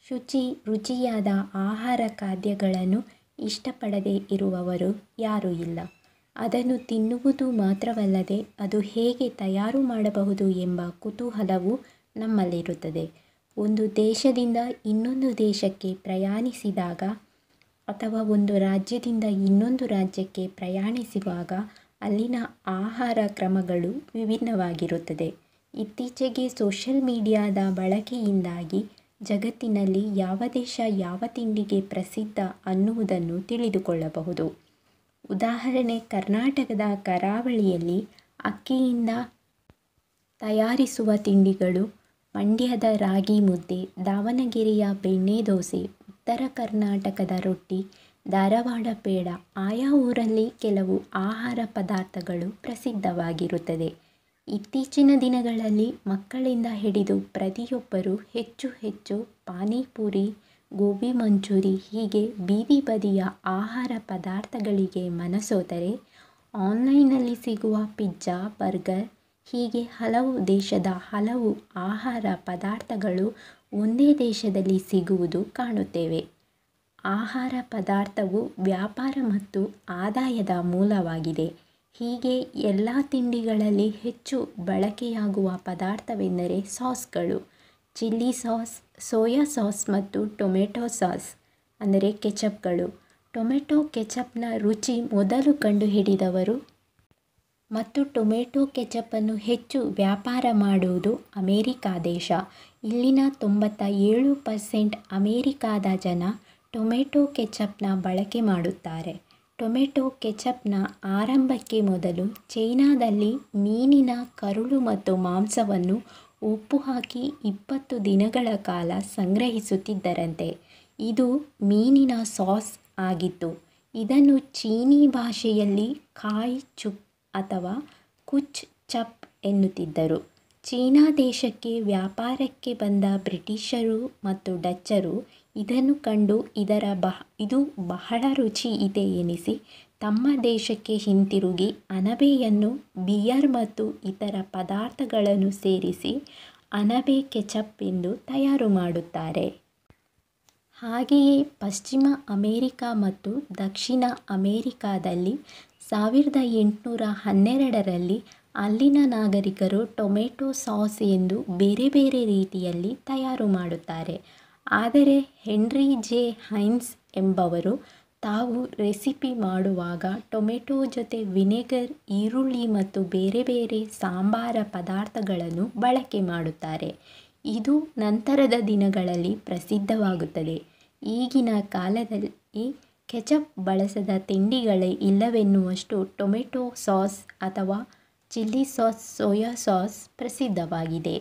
ಶುಚಿ ರುಚಿಯಾದ ಆಹಾರ ಖಾದ್ಯಗಳನ್ನು ಇಷ್ಟಪಡದೇ ಇರುವವರು ಯಾರೂ ಇಲ್ಲ ಅದನ್ನು ತಿನ್ನುವುದು ಮಾತ್ರವಲ್ಲದೆ ಅದು ಹೇಗೆ ತಯಾರು ಮಾಡಬಹುದು ಎಂಬ ಕುತೂಹಲವೂ ನಮ್ಮಲ್ಲಿರುತ್ತದೆ ಒಂದು ದೇಶದಿಂದ ಇನ್ನೊಂದು ದೇಶಕ್ಕೆ ಪ್ರಯಾಣಿಸಿದಾಗ ಅಥವಾ ಒಂದು ರಾಜ್ಯದಿಂದ ಇನ್ನೊಂದು ರಾಜ್ಯಕ್ಕೆ ಪ್ರಯಾಣಿಸುವಾಗ ಅಲ್ಲಿನ ಆಹಾರ ಕ್ರಮಗಳು ವಿಭಿನ್ನವಾಗಿರುತ್ತದೆ ಇತ್ತೀಚೆಗೆ ಸೋಷಲ್ ಮೀಡಿಯಾದ ಬಳಕೆಯಿಂದಾಗಿ ಜಗತ್ತಿನಲ್ಲಿ ಯಾವ ದೇಶ ಯಾವ ತಿಂಡಿಗೆ ಪ್ರಸಿದ್ಧ ಅನ್ನುವುದನ್ನು ತಿಳಿದುಕೊಳ್ಳಬಹುದು ಉದಾಹರಣೆ ಕರ್ನಾಟಕದ ಕರಾವಳಿಯಲ್ಲಿ ಅಕ್ಕಿಯಿಂದ ತಯಾರಿಸುವ ತಿಂಡಿಗಳು ಮಂಡ್ಯದ ರಾಗಿ ಮುದ್ದೆ ದಾವಣಗೆರೆಯ ಬೆಣ್ಣೆ ದೋಸೆ ಉತ್ತರ ಕರ್ನಾಟಕದ ರೊಟ್ಟಿ ಧಾರವಾಡ ಪೇಡ ಆಯಾ ಊರಲ್ಲಿ ಕೆಲವು ಆಹಾರ ಪದಾರ್ಥಗಳು ಪ್ರಸಿದ್ಧವಾಗಿರುತ್ತದೆ ಇತ್ತೀಚಿನ ದಿನಗಳಲ್ಲಿ ಮಕ್ಕಳಿಂದ ಹಿಡಿದು ಪ್ರತಿಯೊಬ್ಬರೂ ಹೆಚ್ಚು ಹೆಚ್ಚು ಪಾನಿಪುರಿ ಗೋಬಿ ಮಂಚೂರಿ ಹೀಗೆ ಬೀದಿ ಬದಿಯ ಆಹಾರ ಪದಾರ್ಥಗಳಿಗೆ ಮನಸೋತರೆ ಆನ್ಲೈನ್ನಲ್ಲಿ ಸಿಗುವ ಪಿಜ್ಜಾ ಬರ್ಗರ್ ಹೀಗೆ ಹಲವು ದೇಶದ ಹಲವು ಆಹಾರ ಪದಾರ್ಥಗಳು ಒಂದೇ ದೇಶದಲ್ಲಿ ಸಿಗುವುದು ಕಾಣುತ್ತೇವೆ ಆಹಾರ ಪದಾರ್ಥವು ವ್ಯಾಪಾರ ಮತ್ತು ಆದಾಯದ ಮೂಲವಾಗಿದೆ ಹೀಗೆ ಎಲ್ಲ ತಿಂಡಿಗಳಲ್ಲಿ ಹೆಚ್ಚು ಬಳಕೆಯಾಗುವ ಪದಾರ್ಥವೆಂದರೆ ಸಾಸ್ಗಳು ಚಿಲ್ಲಿ ಸಾಸ್ ಸೋಯಾ ಸಾಸ್ ಮತ್ತು ಟೊಮೆಟೊ ಸಾಸ್ ಅಂದರೆ ಕೆಚಪ್ಗಳು ಟೊಮೆಟೊ ಕೆಚಪ್ನ ರುಚಿ ಮೊದಲು ಕಂಡುಹಿಡಿದವರು ಮತ್ತು ಟೊಮೆಟೊ ಕೆಚಪ್ಪನ್ನು ಹೆಚ್ಚು ವ್ಯಾಪಾರ ಮಾಡುವುದು ಅಮೇರಿಕಾ ದೇಶ ಇಲ್ಲಿನ ತೊಂಬತ್ತ ಏಳು ಪರ್ಸೆಂಟ್ ಅಮೇರಿಕಾದ ಜನ ಟೊಮೆಟೊ ಕೆಚಪ್ನ ಬಳಕೆ ಮಾಡುತ್ತಾರೆ ಟೊಮೆಟೊ ಕೆಚಪ್ನ ಆರಂಭಕ್ಕೆ ಮೊದಲು ಚೈನಾದಲ್ಲಿ ಮೀನಿನ ಕರುಳು ಮತ್ತು ಮಾಂಸವನ್ನು ಉಪ್ಪು ಹಾಕಿ ಇಪ್ಪತ್ತು ದಿನಗಳ ಕಾಲ ಸಂಗ್ರಹಿಸುತ್ತಿದ್ದರಂತೆ ಇದು ಮೀನಿನ ಸಾಸ್ ಆಗಿತ್ತು ಇದನ್ನು ಚೀನೀ ಭಾಷೆಯಲ್ಲಿ ಕಾಯ್ ಚುಪ್ ಅಥವಾ ಕುಚ್ ಚಪ್ ಎನ್ನುತ್ತಿದ್ದರು ಚೀನಾ ದೇಶಕ್ಕೆ ವ್ಯಾಪಾರಕ್ಕೆ ಬಂದ ಬ್ರಿಟಿಷರು ಮತ್ತು ಡಚ್ಚರು ಇದನ್ನು ಕಂಡು ಇದರ ಬಹ ಇದು ಬಹಳ ರುಚಿ ಇದೆ ಎನಿಸಿ ತಮ್ಮ ದೇಶಕ್ಕೆ ಹಿಂತಿರುಗಿ ಅಣಬೆಯನ್ನು ಬಿಯರ್ ಮತ್ತು ಇತರ ಪದಾರ್ಥಗಳನ್ನು ಸೇರಿಸಿ ಅಣಬೆ ಕೆಚಪ್ ಎಂದು ತಯಾರು ಮಾಡುತ್ತಾರೆ ಹಾಗೆಯೇ ಪಶ್ಚಿಮ ಅಮೇರಿಕಾ ಮತ್ತು ದಕ್ಷಿಣ ಅಮೇರಿಕಾದಲ್ಲಿ ಸಾವಿರದ ಎಂಟುನೂರ ಹನ್ನೆರಡರಲ್ಲಿ ಅಲ್ಲಿನ ನಾಗರಿಕರು ಟೊಮೆಟೊ ಸಾಸ್ ಎಂದು ಬೇರೆ ಬೇರೆ ರೀತಿಯಲ್ಲಿ ತಯಾರು ಮಾಡುತ್ತಾರೆ ಆದರೆ ಹೆನ್ರಿ ಜೆ ಹೈನ್ಸ್ ಎಂಬವರು ತಾವು ರೆಸಿಪಿ ಮಾಡುವಾಗ ಟೊಮೆಟೊ ಜೊತೆ ವಿನೆಗರ್ ಈರುಳ್ಳಿ ಮತ್ತು ಬೇರೆ ಬೇರೆ ಸಾಂಬಾರ ಪದಾರ್ಥಗಳನ್ನು ಬಳಕೆ ಮಾಡುತ್ತಾರೆ ಇದು ನಂತರದ ದಿನಗಳಲ್ಲಿ ಪ್ರಸಿದ್ಧವಾಗುತ್ತದೆ ಈಗಿನ ಕಾಲದಲ್ಲಿ ಕೆಚಪ್ ಬಳಸದ ತಿಂಡಿಗಳೇ ಇಲ್ಲವೆನ್ನುವಷ್ಟು ಟೊಮೆಟೊ ಸಾಸ್ ಅಥವಾ ಚಿಲ್ಲಿ ಸಾಸ್ ಸೋಯಾ ಸಾಸ್ ಪ್ರಸಿದ್ಧವಾಗಿದೆ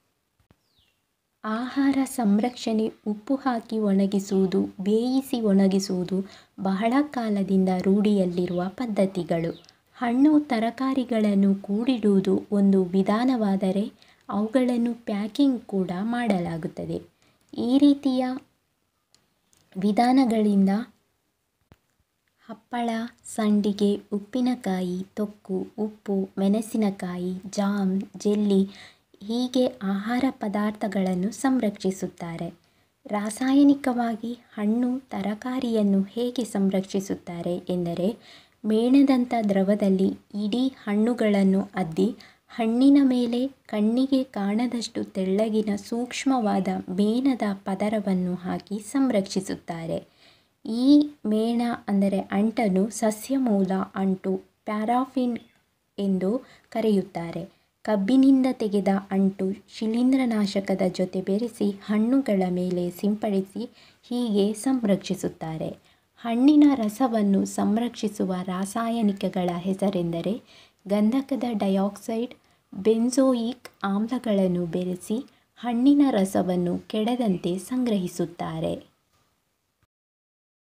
ಆಹಾರ ಸಂರಕ್ಷಣೆ ಉಪ್ಪು ಹಾಕಿ ಒಣಗಿಸುವುದು ಬೇಯಿಸಿ ಒಣಗಿಸುವುದು ಬಹಳ ಕಾಲದಿಂದ ರೂಢಿಯಲ್ಲಿರುವ ಪದ್ಧತಿಗಳು ಹಣ್ಣು ತರಕಾರಿಗಳನ್ನು ಕೂಡಿಡುವುದು ಒಂದು ವಿಧಾನವಾದರೆ ಅವುಗಳನ್ನು ಪ್ಯಾಕಿಂಗ್ ಕೂಡ ಮಾಡಲಾಗುತ್ತದೆ ಈ ರೀತಿಯ ವಿಧಾನಗಳಿಂದ ಹಪ್ಪಳ ಸಂಡಿಗೆ ಉಪ್ಪಿನಕಾಯಿ ತೊಕ್ಕು ಉಪ್ಪು ಮೆಣಸಿನಕಾಯಿ ಜಾಮ್ ಜೆಲ್ಲಿ ಹೀಗೆ ಆಹಾರ ಪದಾರ್ಥಗಳನ್ನು ಸಂರಕ್ಷಿಸುತ್ತಾರೆ ರಾಸಾಯನಿಕವಾಗಿ ಹಣ್ಣು ತರಕಾರಿಯನ್ನು ಹೇಗೆ ಸಂರಕ್ಷಿಸುತ್ತಾರೆ ಎಂದರೆ ಮೇಣದಂಥ ದ್ರವದಲ್ಲಿ ಇಡೀ ಹಣ್ಣುಗಳನ್ನು ಅದ್ದಿ ಹಣ್ಣಿನ ಮೇಲೆ ಕಣ್ಣಿಗೆ ಕಾಣದಷ್ಟು ತೆಳ್ಳಗಿನ ಸೂಕ್ಷ್ಮವಾದ ಮೇಣದ ಪದರವನ್ನು ಹಾಕಿ ಸಂರಕ್ಷಿಸುತ್ತಾರೆ ಈ ಮೇಣ ಅಂದರೆ ಅಂಟನ್ನು ಸಸ್ಯಮೂಲ ಅಂಟು ಪ್ಯಾರಾಫಿನ್ ಎಂದು ಕರೆಯುತ್ತಾರೆ ಕಬ್ಬಿನಿಂದ ತೆಗೆದ ಅಂಟು ಶಿಲೀಂಧ್ರನಾಶಕದ ಜೊತೆ ಬೆರೆಸಿ ಹಣ್ಣುಗಳ ಮೇಲೆ ಸಿಂಪಡಿಸಿ ಹೀಗೆ ಸಂರಕ್ಷಿಸುತ್ತಾರೆ ಹಣ್ಣಿನ ರಸವನ್ನು ಸಂರಕ್ಷಿಸುವ ರಾಸಾಯನಿಕಗಳ ಹೆಸರೆಂದರೆ ಗಂಧಕದ ಡೈಆಕ್ಸೈಡ್ ಬೆಂಜೋಯಿಕ್ ಆಮ್ಲಗಳನ್ನು ಬೆರೆಸಿ ಹಣ್ಣಿನ ರಸವನ್ನು ಕೆಡದಂತೆ ಸಂಗ್ರಹಿಸುತ್ತಾರೆ